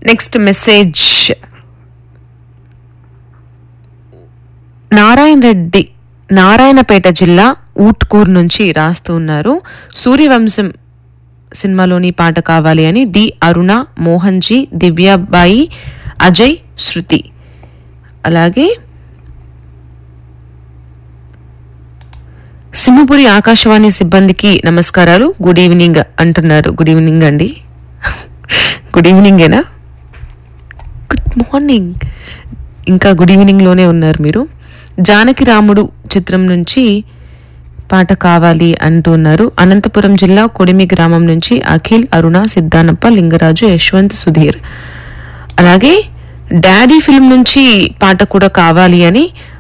next message Narayana Reddy Narayanpet జిల్లా ఊట్కూర్ నుంచి రాస్తూ ఉన్నారు సూర్యవంశం సినిమాలోని పాట కావాలి అని డి అరుణ మోహన్ జీ దివ్యాబాయి అజయ్ శృతి అలాగే సింహపురి ఆకాశవాణి సిబ్బందికి నమస్కారాలు గుడ్ ఈవినింగ్ అంటున్నారు గుడ్ ఈవినింగ్ అండి గుడ్ ఈవినింగేనా గుడ్ మార్నింగ్ ఇంకా గుడ్ ఈవినింగ్లోనే ఉన్నారు మీరు జానకి రాముడు చిత్రం నుంచి పాట కావాలి అంటున్నారు అనంతపురం జిల్లా కొడిమి గ్రామం నుంచి అఖిల్ అరుణ సిద్ధానప్ప లింగరాజు యశ్వంత్ సుధీర్ అలాగే డాడీ ఫిల్మ్ నుంచి పాట కూడా కావాలి అని